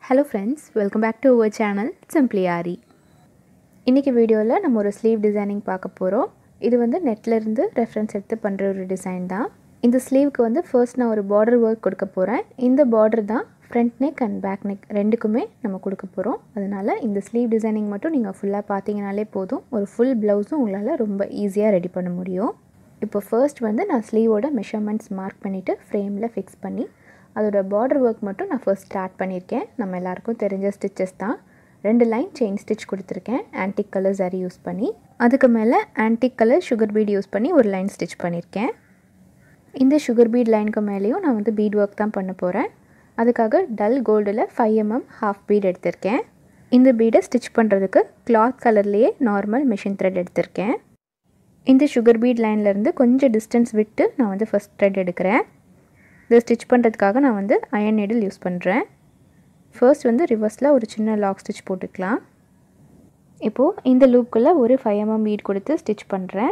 hello friends welcome back to our channel simply Aari இன்றைக்கி வீடியோவில் நம்ம ஒரு ஸ்லீவ் டிசைனிங் பார்க்க போகிறோம் இது வந்து நெட்லேருந்து ரெஃபரன்ஸ் எடுத்து பண்ணுற ஒரு டிசைன் தான் இந்த ஸ்லீவுக்கு வந்து ஃபர்ஸ்ட் நான் ஒரு பார்டர் ஒர்க் கொடுக்க போகிறேன் இந்த பார்டர் தான் front neck and back neck ரெண்டுக்குமே நம்ம கொடுக்க போகிறோம் அதனால் இந்த ஸ்லீவ் டிசைனிங் மட்டும் நீங்கள் ஃபுல்லாக பார்த்தீங்கனாலே போதும் ஒரு ஃபுல் ப்ளவுஸும் உங்களால் ரொம்ப ஈஸியாக ரெடி பண்ண முடியும் இப்போ ஃபர்ஸ்ட் வந்து நான் ஸ்லீவோட மெஷர்மெண்ட்ஸ் மார்க் பண்ணிவிட்டு ஃப்ரேமில் ஃபிக்ஸ் பண்ணி அதோட பார்டர் ஒர்க் மட்டும் நான் ஃபர்ஸ்ட் ஸ்டார்ட் பண்ணியிருக்கேன் நம்ம எல்லாருக்கும் தெரிஞ்ச ஸ்டிச்சஸ் தான் ரெண்டு லைன் செயின் ஸ்டிச் கொடுத்துருக்கேன் ஆன்டிக் கலர் சரி யூஸ் பண்ணி அதுக்கு மேலே antique colour sugar bead use பண்ணி ஒரு லைன் ஸ்டிச் பண்ணியிருக்கேன் இந்த சுகர் பீட் லைனுக்கு மேலேயும் நான் வந்து பீட் ஒர்க் தான் பண்ண போகிறேன் அதுக்காக டல் கோல்டில் ஃபைவ் எம்எம் ஹாஃப் பீட் எடுத்திருக்கேன் இந்த பீடை ஸ்டிச் பண்ணுறதுக்கு கிளாத் கலர்லேயே நார்மல் மிஷின் த்ரெட் எடுத்திருக்கேன் இந்த சுகர் பீட் லைன்லேருந்து கொஞ்சம் டிஸ்டன்ஸ் விட்டு நான் வந்து ஃபஸ்ட் த்ரெட் எடுக்கிறேன் இதை ஸ்டிச் பண்ணுறதுக்காக நான் வந்து அயன் நீடில் யூஸ் பண்ணுறேன் ஃபர்ஸ்ட் வந்து ரிவர்ஸில் ஒரு சின்ன லாக் ஸ்டிச் போட்டுக்கலாம் இப்போது இந்த லூப்புக்குள்ளே ஒரு ஃபைவ் எம்எம் பீட் கொடுத்து ஸ்டிச் பண்ணுறேன்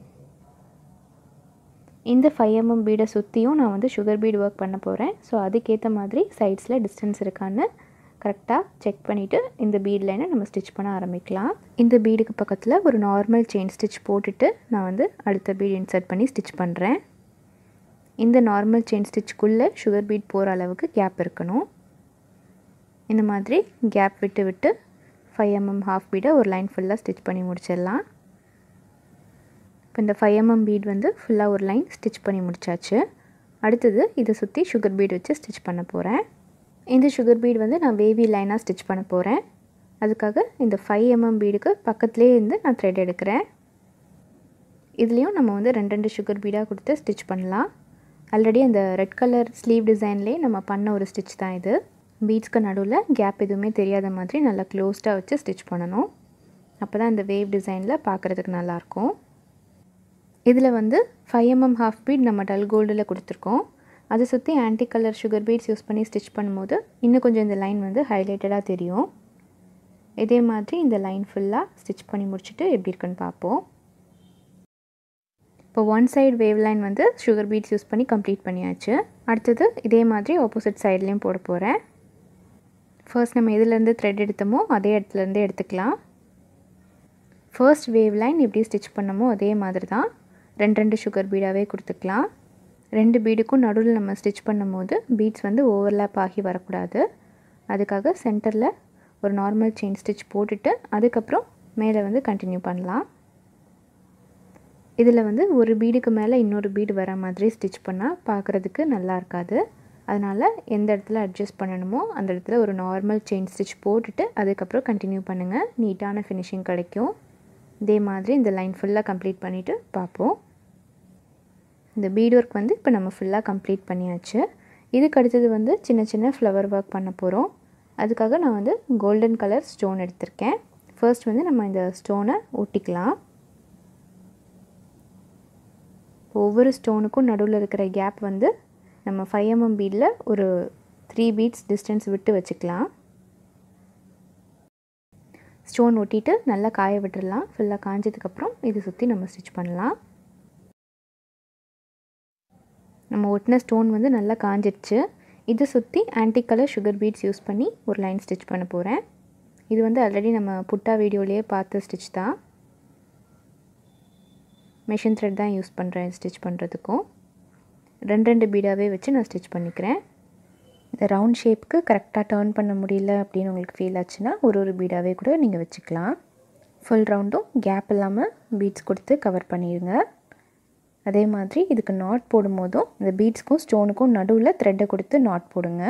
இந்த ஃபைவ் எம்எம் பீடை சுற்றியும் நான் வந்து சுகர் பீட் ஒர்க் பண்ண போகிறேன் ஸோ அதுக்கேற்ற மாதிரி சைட்ஸில் டிஸ்டன்ஸ் இருக்கான்னு கரெக்டாக செக் பண்ணிவிட்டு இந்த பீட் லைனை நம்ம ஸ்டிச் பண்ண ஆரம்பிக்கலாம் இந்த பீடுக்கு பக்கத்தில் ஒரு நார்மல் செயின் ஸ்டிச் போட்டுட்டு நான் வந்து அடுத்த பீட் இன்சர்ட் பண்ணி ஸ்டிச் பண்ணுறேன் இந்த நார்மல் செயின் ஸ்டிச்சுக்குள்ளே சுகர் பீட் போகிற அளவுக்கு கேப் இருக்கணும் இந்த மாதிரி கேப் விட்டு விட்டு ஃபைவ் எம்எம் ஹாஃப் பீடை ஒரு லைன் ஃபுல்லாக ஸ்டிச் பண்ணி முடிச்சிடலாம் இப்போ இந்த ஃபைவ் எம்எம் பீட் வந்து ஃபுல்லாக ஒரு லைன் ஸ்டிச் பண்ணி முடிச்சாச்சு அடுத்தது இதை சுற்றி சுகர் பீட் வச்சு ஸ்டிச் பண்ண போகிறேன் இந்த சுகர் பீட் வந்து நான் வேவி லைனாக ஸ்டிச் பண்ண போகிறேன் அதுக்காக இந்த ஃபைவ் எம்எம் பீடுக்கு பக்கத்துலேயே இருந்து நான் த்ரெட் எடுக்கிறேன் இதுலேயும் நம்ம வந்து ரெண்டு ரெண்டு சுகர் பீடாக கொடுத்து ஸ்டிச் பண்ணலாம் ஆல்ரெடி அந்த ரெட் கலர் ஸ்லீவ் டிசைன்லேயே நம்ம பண்ண ஒரு ஸ்டிச் தான் இது பீட்ஸ்க்கு நடுவில் கேப் எதுவுமே தெரியாத மாதிரி நல்லா க்ளோஸ்டாக வச்சு ஸ்டிச் பண்ணணும் அப்போ தான் இந்த வேவ் டிசைனில் பார்க்குறதுக்கு நல்லாயிருக்கும் இதில் வந்து ஃபைவ் எம்எம் ஹாஃப் பீட் நம்ம டல் கோல்டில் கொடுத்துருக்கோம் அதை சுற்றி antique colour sugar beads use பண்ணி ஸ்டிச் பண்ணும்போது இன்னும் கொஞ்சம் இந்த லைன் வந்து ஹைலைட்டடாக தெரியும் இதே மாதிரி இந்த லைன் ஃபுல்லாக ஸ்டிச் பண்ணி முடிச்சுட்டு எப்படி இருக்குன்னு பார்ப்போம் இப்போ ஒன் சைடு வேவ் லைன் வந்து சுகர் பீட்ஸ் யூஸ் பண்ணி கம்ப்ளீட் பண்ணியாச்சு அடுத்தது இதே மாதிரி ஆப்போசிட் சைட்லேயும் போட போகிறேன் ஃபர்ஸ்ட் நம்ம எதுலேருந்து த்ரெட் எடுத்தோமோ அதே இடத்துலேருந்து எடுத்துக்கலாம் ஃபர்ஸ்ட் வேவ் லைன் எப்படி ஸ்டிச் பண்ணமோ அதே மாதிரி தான் ரெண்டு ரெண்டு சுகர் பீடாகவே கொடுத்துக்கலாம் ரெண்டு பீடுக்கும் நடுவில் நம்ம ஸ்டிச் பண்ணும்போது பீட்ஸ் வந்து ஓவர்லேப் ஆகி வரக்கூடாது அதுக்காக சென்டரில் ஒரு நார்மல் செயின் ஸ்டிச் போட்டுட்டு அதுக்கப்புறம் மேலே வந்து கண்டினியூ பண்ணலாம் இதில் வந்து ஒரு பீடுக்கு மேலே இன்னொரு பீடு வர மாதிரி ஸ்டிச் பண்ணால் பார்க்குறதுக்கு நல்லா இருக்காது அதனால் எந்த இடத்துல அட்ஜஸ்ட் பண்ணணுமோ அந்த இடத்துல ஒரு நார்மல் செயின் ஸ்டிச் போட்டுட்டு அதுக்கப்புறம் கண்டினியூ பண்ணுங்கள் நீட்டான ஃபினிஷிங் கிடைக்கும் இதே மாதிரி இந்த லைன் ஃபுல்லாக கம்ப்ளீட் பண்ணிவிட்டு பார்ப்போம் இந்த பீட் ஒர்க் வந்து இப்போ நம்ம ஃபுல்லாக கம்ப்ளீட் பண்ணியாச்சு இதுக்கு அடுத்தது வந்து சின்ன சின்ன ஃப்ளவர் ஒர்க் பண்ண போகிறோம் அதுக்காக நான் வந்து கோல்டன் கலர் ஸ்டோன் எடுத்திருக்கேன் ஃபர்ஸ்ட் வந்து நம்ம இந்த ஸ்டோனை ஒட்டிக்கலாம் ஒவ்வொரு ஸ்டோனுக்கும் நடுவில் இருக்கிற கேப் வந்து நம்ம ஃபைவ் எம்எம் பீடில் ஒரு த்ரீ பீட்ஸ் டிஸ்டன்ஸ் விட்டு வச்சுக்கலாம் ஸ்டோன் ஒட்டிட்டு நல்லா காய விட்டுடலாம் ஃபுல்லாக காஞ்சதுக்கப்புறம் இது சுற்றி நம்ம ஸ்டிச் பண்ணலாம் நம்ம ஒட்டின ஸ்டோன் வந்து நல்லா காஞ்சிடுச்சு இதை சுற்றி antique colour sugar beads use பண்ணி ஒரு லைன் ஸ்டிச் பண்ண போகிறேன் இது வந்து ஆல்ரெடி நம்ம புட்டா வீடியோலேயே பார்த்த ஸ்டிச் தான் மிஷின் த்ரெட் தான் யூஸ் பண்ணுறேன் ஸ்டிச் பண்ணுறதுக்கும் ரெண்டு ரெண்டு பீடாகவே வச்சு நான் ஸ்டிச் பண்ணிக்கிறேன் இந்த ரவுண்ட் ஷேப்புக்கு கரெக்டாக டேர்ன் பண்ண முடியல அப்படின்னு உங்களுக்கு ஃபீல் ஆச்சுன்னா ஒரு ஒரு பீடாகவே கூட நீங்கள் வச்சுக்கலாம் ஃபுல் ரவுண்டும் கேப் இல்லாமல் பீட்ஸ் கொடுத்து கவர் பண்ணிடுங்க அதே மாதிரி இதுக்கு நாட் போடும்போதும் இந்த பீட்ஸ்க்கும் ஸ்டோனுக்கும் நடுவில் த்ரெட்டை கொடுத்து நாட் போடுங்க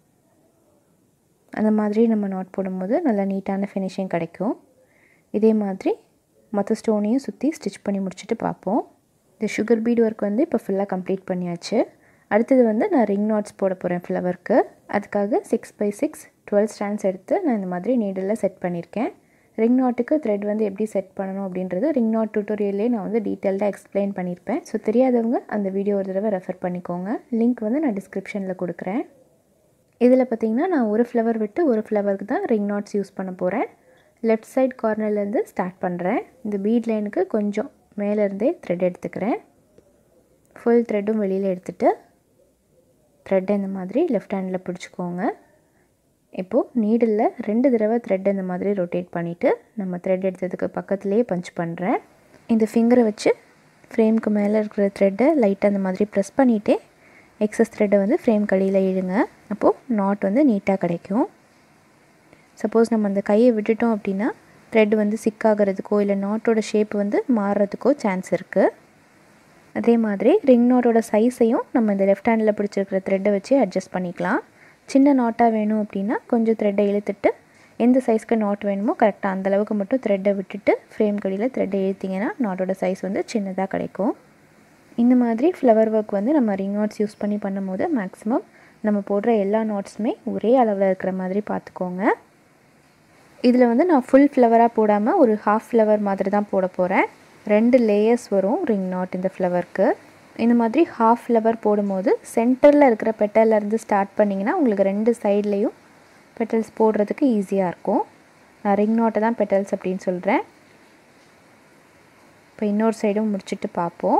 அந்த மாதிரி நம்ம நாட் போடும்போது நல்லா நீட்டான ஃபினிஷிங் கிடைக்கும் இதே மாதிரி மற்ற ஸ்டோனையும் சுற்றி ஸ்டிச் பண்ணி முடிச்சுட்டு பார்ப்போம் இந்த சுகர் பீட் ஒர்க் வந்து இப்போ ஃபுல்லாக கம்ப்ளீட் பண்ணியாச்சு அடுத்தது வந்து நான் ரிங் நாட்ஸ் போட போகிறேன் ஃப்ளவருக்கு அதுக்காக six by six twelve strands எடுத்து நான் இந்த மாதிரி நீடில் செட் பண்ணியிருக்கேன் ரிங் நாட்டுக்கு த்ரெட் வந்து எப்படி செட் பண்ணணும் அப்படின்றது ரிங் நாட் டியூட்டோரியல்லே நான் வந்து டீட்டெயில்டாக எக்ஸ்பிளைன் பண்ணியிருப்பேன் ஸோ தெரியாதவங்க அந்த வீடியோ ஒரு தடவை ரெஃபர் பண்ணிக்கோங்க லிங்க் வந்து நான் டிஸ்கிரிப்ஷனில் கொடுக்குறேன் இதில் பார்த்திங்கன்னா நான் ஒரு ஃப்ளவர் விட்டு ஒரு ஃப்ளவருக்கு தான் ரிங் நாட்ஸ் யூஸ் பண்ண போகிறேன் லெஃப்ட் சைட் கார்னர்லேருந்து ஸ்டார்ட் பண்ணுறேன் இந்த பீட் லைனுக்கு கொஞ்சம் மேலேருந்தே த்ரெட் எடுத்துக்கிறேன் ஃபுல் த்ரெட்டும் வெளியில் எடுத்துகிட்டு த்ரெட்டை இந்த மாதிரி லெஃப்ட் ஹேண்டில் பிடிச்சிக்கோங்க இப்போது நீடில் ரெண்டு தடவை த்ரெட் இந்த மாதிரி ரொட்டேட் பண்ணிவிட்டு நம்ம த்ரெட் எடுத்ததுக்கு பக்கத்துலேயே பஞ்ச் பண்ணுறேன் இந்த ஃபிங்கரை வச்சு ஃப்ரேம்க்கு மேலே இருக்கிற த்ரெட்டை லைட்டாக அந்த மாதிரி ப்ரெஸ் பண்ணிவிட்டே எக்ஸஸ் த்ரெட்டை வந்து ஃப்ரேம் கடியில் இழுங்க அப்போது நாட் வந்து நீட்டாக கிடைக்கும் சப்போஸ் நம்ம அந்த கையை விட்டுட்டோம் அப்படின்னா த்ரெட் வந்து சிக்காகிறதுக்கோ இல்லை நாட்டோட ஷேப் வந்து மாறுறதுக்கோ சான்ஸ் இருக்குது அதே மாதிரி ரிங் நாட்டோட சைஸையும் நம்ம இந்த லெஃப்ட் ஹேண்டில் பிடிச்சிருக்கிற த்ரெட்டை வச்சு அட்ஜஸ்ட் பண்ணிக்கலாம் சின்ன நாட்டாக வேணும் அப்படின்னா கொஞ்சம் த்ரெட்டை இழுத்துட்டு எந்த சைஸ்க்கு நாட் வேணுமோ கரெக்டாக அந்தளவுக்கு மட்டும் த்ரெட்டை விட்டுட்டு ஃப்ரேம் கடியில் த்ரெட்டை இழுத்திங்கன்னா நாட்டோட சைஸ் வந்து சின்னதாக கிடைக்கும் இந்த மாதிரி ஃப்ளவர் ஒர்க் வந்து நம்ம ரிங் நாட்ஸ் யூஸ் பண்ணி பண்ணும்போது மேக்ஸிமம் நம்ம போடுற எல்லா நாட்ஸுமே ஒரே அளவில் இருக்கிற மாதிரி பார்த்துக்கோங்க இதில் வந்து நான் ஃபுல் ஃப்ளவராக போடாமல் ஒரு ஹாஃப் ஃப்ளவர் மாதிரி தான் போட போகிறேன் ரெண்டு லேயர்ஸ் வரும் ரிங் நாட் இந்த ஃப்ளவருக்கு இந்த மாதிரி ஹாஃப் ஃப்ளவர் போடும்போது சென்டரில் இருக்கிற பெட்டல்லேருந்து ஸ்டார்ட் பண்ணிங்கன்னா உங்களுக்கு ரெண்டு சைட்லேயும் பெட்டல்ஸ் போடுறதுக்கு ஈஸியாக இருக்கும் நான் ரிங் நாட்டை தான் பெட்டல்ஸ் அப்படின்னு சொல்கிறேன் இப்போ இன்னொரு சைடும் முடிச்சுட்டு பார்ப்போம்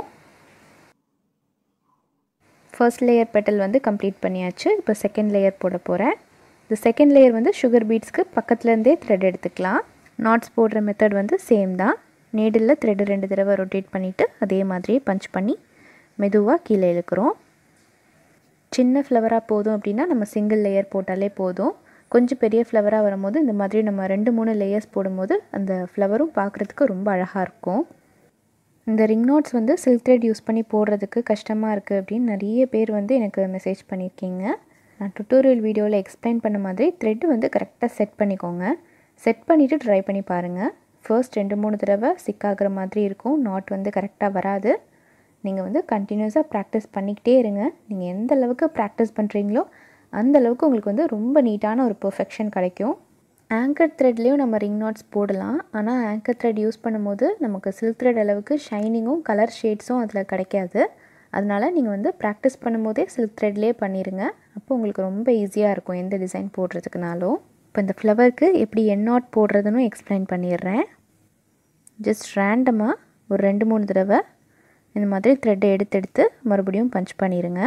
ஃபர்ஸ்ட் லேயர் பெட்டல் வந்து கம்ப்ளீட் பண்ணியாச்சு இப்போ செகண்ட் லேயர் போட போகிறேன் இந்த செகண்ட் லேயர் வந்து சுகர் பீட்ஸ்க்கு பக்கத்துலேருந்தே த்ரெட் எடுத்துக்கலாம் நாட்ஸ் போடுற மெத்தட் வந்து சேம் தான் நீடில் த்ரெட்டு ரெண்டு தடவை ரொட்டேட் பண்ணிவிட்டு அதே மாதிரியே பஞ்ச் பண்ணி மெதுவாக கீழே இழுக்கிறோம் சின்ன ஃப்ளவராக போதும் அப்படின்னா நம்ம சிங்கிள் லேயர் போட்டாலே போதும் கொஞ்சம் பெரிய ஃப்ளவராக வரும்போது இந்த மாதிரி நம்ம ரெண்டு மூணு லேயர்ஸ் போடும்போது அந்த ஃப்ளவரும் பார்க்குறதுக்கு ரொம்ப அழகாக இருக்கும் இந்த ரிங் நோட்ஸ் வந்து சில்க் த்ரெட் யூஸ் பண்ணி போடுறதுக்கு கஷ்டமாக இருக்குது அப்படின்னு நிறைய பேர் வந்து எனக்கு மெசேஜ் பண்ணியிருக்கீங்க நான் டுட்டோரியல் வீடியோவில் எக்ஸ்பிளைன் பண்ண மாதிரி த்ரெட்டு வந்து கரெக்டாக செட் பண்ணிக்கோங்க செட் பண்ணிவிட்டு ட்ரை பண்ணி பாருங்கள் ஃபர்ஸ்ட் ரெண்டு மூணு தடவை சிக்காகிற மாதிரி இருக்கும் நாட் வந்து கரெக்டாக வராது நீங்கள் வந்து கண்டினியூஸாக ப்ராக்டிஸ் பண்ணிக்கிட்டே இருங்க நீங்கள் எந்த அளவுக்கு ப்ராக்டிஸ் பண்ணுறீங்களோ அந்த அளவுக்கு உங்களுக்கு வந்து ரொம்ப நீட்டான ஒரு பெர்ஃபெக்ஷன் கிடைக்கும் ஆங்கர் த்ரெட்லேயும் நம்ம ரிங் நாட்ஸ் போடலாம் ஆனால் ஆங்கர் த்ரெட் யூஸ் பண்ணும்போது நமக்கு சில்க் த்ரெட் அளவுக்கு ஷைனிங்கும் கலர் ஷேட்ஸும் அதில் கிடைக்காது அதனால் நீங்கள் வந்து ப்ராக்டிஸ் பண்ணும்போதே சில்க் த்ரெட்லேயே பண்ணிடுங்க அப்போ உங்களுக்கு ரொம்ப ஈஸியாக இருக்கும் எந்த டிசைன் போடுறதுக்குனாலும் இப்போ இந்த ஃப்ளவருக்கு எப்படி என் நாட் போடுறதுன்னு எக்ஸ்பிளைன் பண்ணிடுறேன் ஜஸ்ட் ரேண்டமாக ஒரு ரெண்டு மூணு தடவை இந்த மாதிரி த்ரெட்டை எடுத்து எடுத்து மறுபடியும் பஞ்ச் பண்ணிடுங்க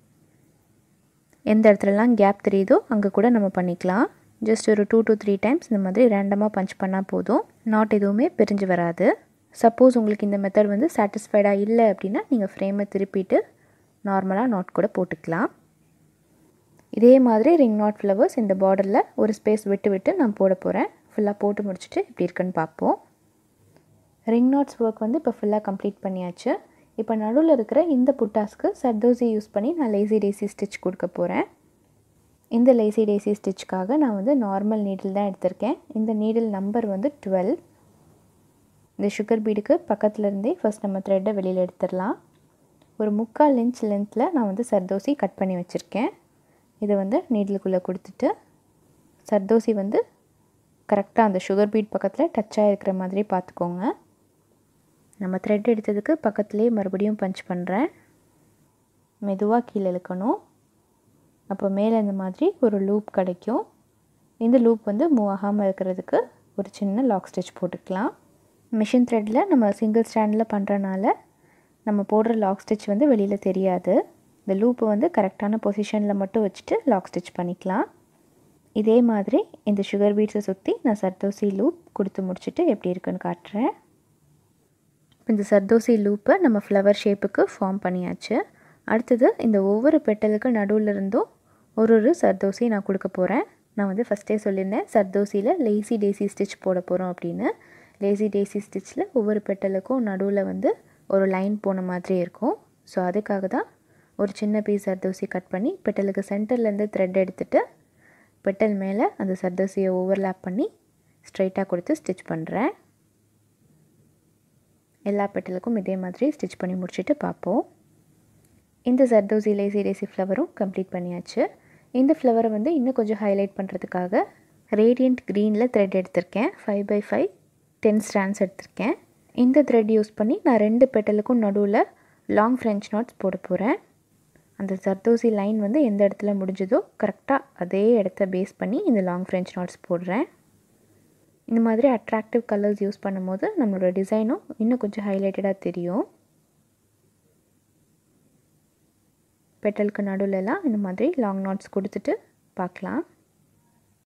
எந்த இடத்துலலாம் கேப் தெரியுதோ அங்கே கூட நம்ம பண்ணிக்கலாம் ஜஸ்ட் ஒரு டூ டு த்ரீ டைம்ஸ் இந்த மாதிரி ரேண்டமாக பஞ்ச் பண்ணால் போதும் நாட் எதுவுமே பிரிஞ்சு வராது சப்போஸ் உங்களுக்கு இந்த மெத்தட் வந்து சாட்டிஸ்ஃபைடாக இல்லை அப்படின்னா நீங்கள் ஃப்ரேமை திருப்பிட்டு நார்மலாக நாட் கூட போட்டுக்கலாம் இதே மாதிரி ரிங் நாட் ஃப்ளவர்ஸ் இந்த பார்டரில் ஒரு ஸ்பேஸ் விட்டு விட்டு நான் போட போகிறேன் ஃபுல்லாக போட்டு முடிச்சுட்டு எப்படி இருக்குன்னு பார்ப்போம் ரிங் நாட்ஸ் ஒர்க் வந்து இப்போ ஃபுல்லாக கம்ப்ளீட் பண்ணியாச்சு இப்போ நடுவில் இருக்கிற இந்த புட்டாஸ்க்கு சர்தோசி யூஸ் பண்ணி நான் லேசி டேசி ஸ்டிச் கொடுக்க போகிறேன் இந்த லேசி டேசி ஸ்டிச்சுக்காக நான் வந்து நார்மல் நீடில் தான் எடுத்திருக்கேன் இந்த நீடில் நம்பர் வந்து டுவெல் இந்த சுகர் பீடுக்கு பக்கத்தில் இருந்தே ஃபஸ்ட் நம்ம த்ரெட்டை வெளியில் எடுத்துடலாம் ஒரு முக்கால் இன்ச் லென்த்தில் நான் வந்து சர்தோசி கட் பண்ணி வச்சுருக்கேன் இதை வந்து நீடிலுக்குள்ளே கொடுத்துட்டு சர்தோசி வந்து கரெக்டாக அந்த சுகர் பீட் பக்கத்தில் டச்சாக இருக்கிற மாதிரி பார்த்துக்கோங்க நம்ம த்ரெட் எடுத்ததுக்கு பக்கத்துலேயே மறுபடியும் பஞ்ச் பண்ணுறேன் மெதுவாக கீழே இழுக்கணும் அப்போ மேலே இந்த மாதிரி ஒரு லூப் கிடைக்கும் இந்த லூப் வந்து மூவ் ஆகாமல் இருக்கிறதுக்கு ஒரு சின்ன லாக் ஸ்டிச் போட்டுக்கலாம் மிஷின் த்ரெட்டில் நம்ம சிங்கிள் ஸ்டாண்டில் பண்ணுறனால நம்ம போடுற லாக் ஸ்டிச் வந்து வெளியில் தெரியாது இந்த லூப்பை வந்து கரெக்டான பொசிஷனில் மட்டும் வச்சுட்டு லாக் ஸ்டிச் பண்ணிக்கலாம் இதே மாதிரி இந்த சுகர் பீட்ஸை சுற்றி நான் சர்தோசி லூப் கொடுத்து முடிச்சுட்டு எப்படி இருக்குன்னு காட்டுறேன் இந்த சர்தோசி லூப்பை நம்ம ஃப்ளவர் ஷேப்புக்கு ஃபார்ம் பண்ணியாச்சு அடுத்தது இந்த ஒவ்வொரு பெட்டலுக்கு நடுவில் இருந்தும் ஒரு ஒரு சர்தோசி நான் கொடுக்க போகிறேன் நான் வந்து ஃபஸ்ட்டே சொல்லியிருந்தேன் சர்தோசியில் லேசி டேசி ஸ்டிச் போட போகிறோம் அப்படின்னு லேசி டேசி ஸ்டிச்சில் ஒவ்வொரு பெட்டலுக்கும் நடுவில் வந்து ஒரு லைன் போன மாதிரி இருக்கும் ஸோ அதுக்காக தான் ஒரு சின்ன பீஸ் சர்தோசி கட் பண்ணி பெட்டலுக்கு சென்டர்லேருந்து த்ரெட் எடுத்துகிட்டு பெட்டல் மேலே அந்த சர்தோசியை ஓவர்லேப் பண்ணி ஸ்ட்ரைட்டாக கொடுத்து ஸ்டிச் பண்ணுறேன் எல்லா பெட்டலுக்கும் இதே மாதிரி ஸ்டிச் பண்ணி முடிச்சுட்டு பார்ப்போம் இந்த சர்தோசி லேசி லேசி ஃப்ளவரும் கம்ப்ளீட் பண்ணியாச்சு இந்த ஃப்ளவரை வந்து இன்னும் கொஞ்சம் ஹைலைட் பண்ணுறதுக்காக ரேடியண்ட் க்ரீனில் த்ரெட் எடுத்திருக்கேன் five by five ten strands எடுத்திருக்கேன் இந்த த்ரெட் யூஸ் பண்ணி நான் ரெண்டு பெட்டலுக்கும் நடுவில் லாங் ஃப்ரெஞ்ச் நாட்ஸ் போட போகிறேன் அந்த சர்தோசி லைன் வந்து எந்த இடத்துல முடிஞ்சதோ கரெக்டாக அதே இடத்த பேஸ் பண்ணி இந்த லாங் ஃப்ரெஞ்ச் நாட்ஸ் போடுறேன் இந்த மாதிரி அட்ராக்டிவ் கலர்ஸ் யூஸ் பண்ணும்போது நம்மளோட டிசைனும் இன்னும் கொஞ்சம் ஹைலைட்டடாக தெரியும் பெட்டலுக்கு நடுவில்லாம் இந்த மாதிரி லாங் நாட்ஸ் கொடுத்துட்டு பார்க்கலாம்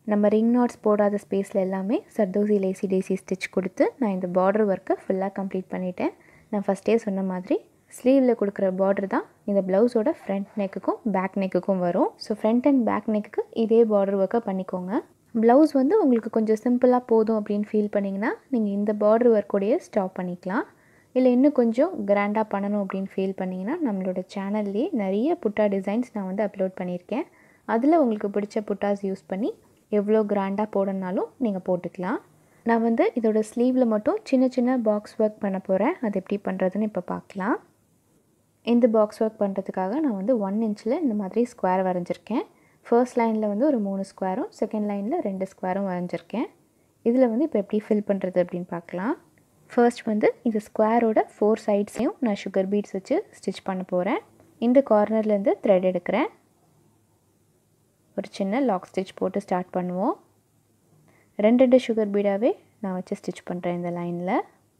நம்ம ரிங் நாட்ஸ் போடாத ஸ்பேஸில் எல்லாமே சர்தோசி லேசி டேசி ஸ்டிச் கொடுத்து நான் இந்த பார்டர் ஒர்க்கை ஃபுல்லாக கம்ப்ளீட் பண்ணிட்டேன் நான் ஃபஸ்ட்டே சொன்ன மாதிரி ஸ்லீவில் கொடுக்குற பார்டர் தான் இந்த ப்ளவுஸோட ஃப்ரண்ட் நெக்குக்கும் பேக் நெக்குக்கும் வரும் ஸோ ஃப்ரண்ட் அண்ட் பேக் நெக்குக்கு இதே பார்டர் ஒர்க்கை பண்ணிக்கோங்க ப்ளவுஸ் வந்து உங்களுக்கு கொஞ்சம் சிம்பிளாக போதும் அப்படின்னு ஃபீல் பண்ணிங்கன்னா நீங்கள் இந்த பார்டர் ஒர்க்கோடையே ஸ்டாப் பண்ணிக்கலாம் இல்லை இன்னும் கொஞ்சம் கிராண்டாக பண்ணணும் அப்படின்னு ஃபீல் பண்ணிங்கன்னா நம்மளோட சேனல்லே நிறைய புட்டா டிசைன்ஸ் நான் வந்து அப்லோட் பண்ணியிருக்கேன் அதில் உங்களுக்கு பிடிச்ச புட்டாஸ் யூஸ் பண்ணி எவ்வளோ கிராண்டாக போடணுனாலும் நீங்கள் போட்டுக்கலாம் நான் வந்து இதோட ஸ்லீவில் மட்டும் சின்ன சின்ன பாக்ஸ் ஒர்க் பண்ண போகிறேன் அது எப்படி பண்ணுறதுன்னு இப்போ பார்க்கலாம் இந்த பாக்ஸ் ஒர்க் பண்ணுறதுக்காக நான் வந்து ஒன் இன்ச்சில் இந்த மாதிரி ஸ்கொயர் வரைஞ்சிருக்கேன் ஃபர்ஸ்ட் லைனில் வந்து ஒரு மூணு ஸ்கொயரும் செகண்ட் லைனில் ரெண்டு ஸ்கொயரும் வரைஞ்சிருக்கேன் இதில் வந்து இப்போ எப்படி ஃபில் பண்ணுறது அப்படின்னு பார்க்கலாம் ஃபர்ஸ்ட் வந்து இந்த ஸ்கொயரோட ஃபோர் சைட்ஸையும் நான் சுகர் பீட்ஸ் வச்சு ஸ்டிச் பண்ண போகிறேன் இந்த கார்னர்லேருந்து த்ரெட் எடுக்கிறேன் ஒரு சின்ன லாக் ஸ்டிச் போட்டு ஸ்டார்ட் பண்ணுவோம் ரெண்டு ரெண்டு சுகர் பீடாகவே நான் வச்சு ஸ்டிச் பண்ணுறேன் இந்த லைனில்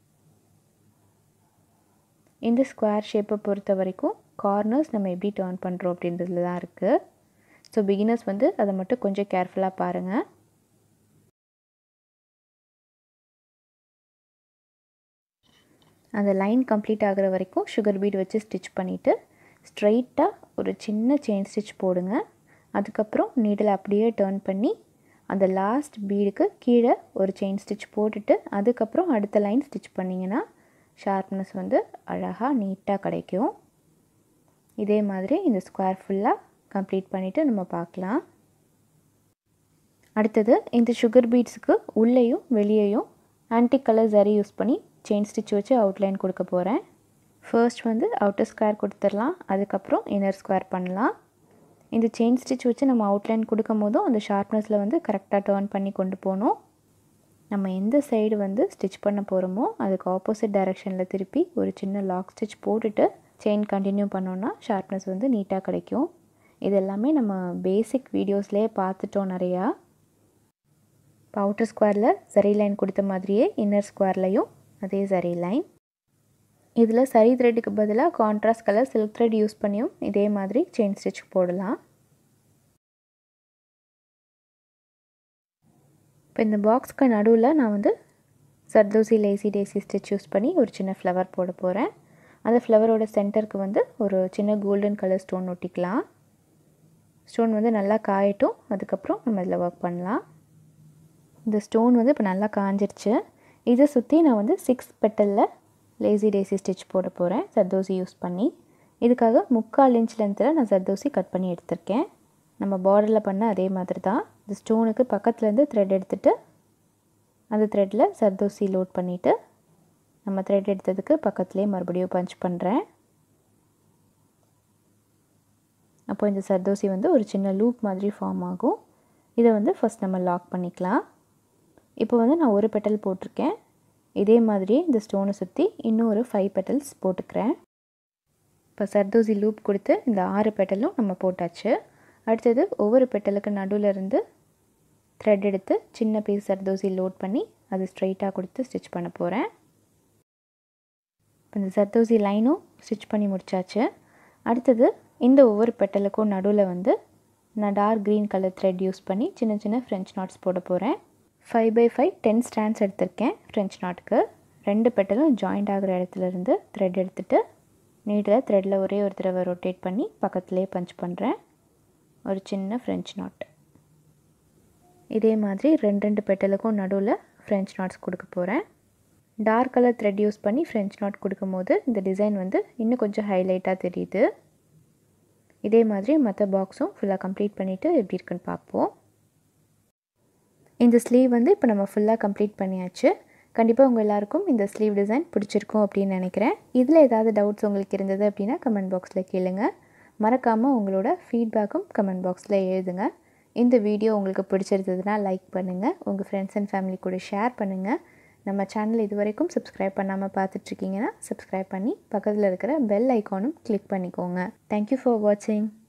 இந்த ஸ்கொயர் ஷேப்பை பொறுத்த வரைக்கும் கார்னர்ஸ் நம்ம எப்படி டேர்ன் பண்ணுறோம் அப்படின்றதுல தான் இருக்குது ஸோ பிகினர்ஸ் வந்து அதை மட்டும் கொஞ்சம் கேர்ஃபுல்லாக பாருங்கள் அந்த லைன் கம்ப்ளீட் ஆகிற வரைக்கும் சுகர் பீட் வச்சு ஸ்டிச் பண்ணிவிட்டு ஸ்ட்ரைட்டாக ஒரு சின்ன செயின் ஸ்டிச் போடுங்க அதுக்கப்புறம் நீடில் அப்படியே டேர்ன் பண்ணி அந்த லாஸ்ட் பீடுக்கு கீழே ஒரு செயின் ஸ்டிச் போட்டுட்டு அதுக்கப்புறம் அடுத்த லைன் ஸ்டிச் பண்ணிங்கன்னா ஷார்ப்னஸ் வந்து அழகாக நீட்டாக கிடைக்கும் இதே மாதிரி இந்த ஸ்கொயர் ஃபுல்லாக கம்ப்ளீட் பண்ணிவிட்டு நம்ம பார்க்கலாம் அடுத்தது இந்த சுகர் பீட்ஸுக்கு உள்ளேயும் வெளியேயும் ஆன்டிக் கலர் ஜரி யூஸ் பண்ணி செயின் ஸ்டிச் வச்சு அவுட்லைன் கொடுக்க போகிறேன் ஃபர்ஸ்ட் வந்து அவுட்டர் ஸ்கொயர் கொடுத்துடலாம் அதுக்கப்புறம் இன்னர் ஸ்கொயர் பண்ணலாம் இந்த செயின் ஸ்டிச் வச்சு நம்ம அவுட்லைன் கொடுக்கும் போதும் அந்த ஷார்ப்னஸில் வந்து கரெக்டாக டேர்ன் பண்ணி கொண்டு போகணும் நம்ம எந்த சைடு வந்து ஸ்டிச் பண்ண போகிறோமோ அதுக்கு ஆப்போசிட் டைரெக்ஷனில் திருப்பி ஒரு சின்ன லாக் ஸ்டிச் போட்டுட்டு செயின் கண்டினியூ பண்ணோன்னா ஷார்ப்னஸ் வந்து நீட்டாக கிடைக்கும் இது எல்லாமே நம்ம பேசிக் வீடியோஸ்லேயே பார்த்துட்டோம் நிறையா இப்போ அவுட்டர் ஸ்கொயரில் சரி லைன் கொடுத்த மாதிரியே இன்னர் ஸ்கொயர்லையும் அதே சரி லைன் இதில் சரி த்ரெட்டுக்கு பதிலாக contrast colour silk thread use பண்ணியும் இதே மாதிரி செயின் ஸ்டிச் போடலாம் இப்போ இந்த பாக்ஸ்க்கு நடுவில் நான் வந்து zardozi lazy daisy stitch use பண்ணி ஒரு சின்ன ஃப்ளவர் போட போகிறேன் அந்த ஃப்ளவரோட சென்டருக்கு வந்து ஒரு சின்ன கோல்டன் கலர் ஸ்டோன் ஒட்டிக்கலாம் ஸ்டோன் வந்து நல்லா காயட்டும் அதுக்கப்புறம் நம்ம இதில் ஒர்க் பண்ணலாம் இந்த ஸ்டோன் வந்து இப்போ நல்லா காஞ்சிருச்சு இதை சுற்றி நான் வந்து சிக்ஸ் பெட்டலில் லேசி டேசி ஸ்டிச் போட போகிறேன் சர்தோசி யூஸ் பண்ணி இதுக்காக முக்கால் இன்ச் லென்த்தில் நான் சர்தோசி கட் பண்ணி எடுத்திருக்கேன் நம்ம பார்டரில் பண்ண அதே மாதிரி தான் இந்த ஸ்டோனுக்கு பக்கத்துலேருந்து த்ரெட் எடுத்துகிட்டு அந்த த்ரெட்டில் சர்தோசி லோட் பண்ணிவிட்டு நம்ம த்ரெட் எடுத்ததுக்கு பக்கத்துலேயே மறுபடியும் பஞ்ச் பண்ணுறேன் அப்போ இந்த சர்தோசி வந்து ஒரு சின்ன லூப் மாதிரி ஃபார்ம் ஆகும் இதை வந்து ஃபஸ்ட் நம்ம லாக் பண்ணிக்கலாம் இப்போ வந்து நான் ஒரு பெட்டல் போட்டிருக்கேன் இதே மாதிரியே இந்த ஸ்டோனை சுற்றி இன்னும் ஒரு ஃபைவ் பெட்டல்ஸ் போட்டுக்கிறேன் இப்போ சர்தோசி லூப் கொடுத்து இந்த ஆறு பெட்டலும் நம்ம போட்டாச்சு அடுத்தது ஒவ்வொரு பெட்டலுக்கு நடுவில் இருந்து த்ரெட் எடுத்து சின்ன பீஸ் சர்தோசி லோட் பண்ணி அது ஸ்ட்ரைட்டாக கொடுத்து ஸ்டிச் பண்ண போகிறேன் இப்போ இந்த சர்தோசி லைனும் ஸ்டிச் பண்ணி முடிச்சாச்சு அடுத்தது இந்த ஒவ்வொரு பெட்டலுக்கும் நடுவில் வந்து நான் dark green colour thread use பண்ணி சின்ன சின்ன ஃப்ரெஞ்ச் நாட்ஸ் போட போகிறேன் five by five ten strands எடுத்திருக்கேன் ஃப்ரெஞ்ச் நாட்டுக்கு ரெண்டு பெட்டலும் ஜாயிண்ட் ஆகிற இடத்துலேருந்து த்ரெட் எடுத்துகிட்டு நீட்டில் த்ரெட்டில் ஒரே ஒரு தடவை ரொட்டேட் பண்ணி பக்கத்துலேயே பஞ்ச் பண்ணுறேன் ஒரு சின்ன ஃப்ரெஞ்ச் நாட் இதே மாதிரி ரெண்டு ரெண்டு பெட்டலுக்கும் நடுவில் ஃப்ரெஞ்ச் நாட்ஸ் கொடுக்க போகிறேன் டார்க் கலர் த்ரெட் யூஸ் பண்ணி ஃப்ரெஞ்ச் நாட் கொடுக்கும்போது இந்த டிசைன் வந்து இன்னும் கொஞ்சம் ஹைலைட்டாக தெரியுது இதே மாதிரி மற்ற பாக்ஸும் ஃபுல்லாக கம்ப்ளீட் பண்ணிவிட்டு எப்படி இருக்குன்னு பார்ப்போம் இந்த ஸ்லீவ் வந்து இப்போ நம்ம ஃபுல்லாக கம்ப்ளீட் பண்ணியாச்சு கண்டிப்பாக உங்கள் எல்லாருக்கும் இந்த ஸ்லீவ் டிசைன் பிடிச்சிருக்கும் அப்படின்னு நினைக்கிறேன் இதில் ஏதாவது டவுட்ஸ் உங்களுக்கு இருந்தது அப்படின்னா கமெண்ட் பாக்ஸில் கேளுங்க மறக்காமல் உங்களோட ஃபீட்பேக்கும் கமெண்ட் பாக்ஸில் எழுதுங்க இந்த வீடியோ உங்களுக்கு பிடிச்சிருந்ததுன்னா லைக் பண்ணுங்கள் உங்கள் ஃப்ரெண்ட்ஸ் அண்ட் ஃபேமிலி கூட ஷேர் பண்ணுங்கள் நம்ம சேனல் இது வரைக்கும் சப்ஸ்கிரைப் பண்ணாமல் பார்த்துட்ருக்கீங்கன்னா சப்ஸ்கிரைப் பண்ணி பக்கத்தில் இருக்கிற பெல் ஐக்கானும் கிளிக் பண்ணிக்கோங்க தேங்க்யூ ஃபார் வாட்சிங்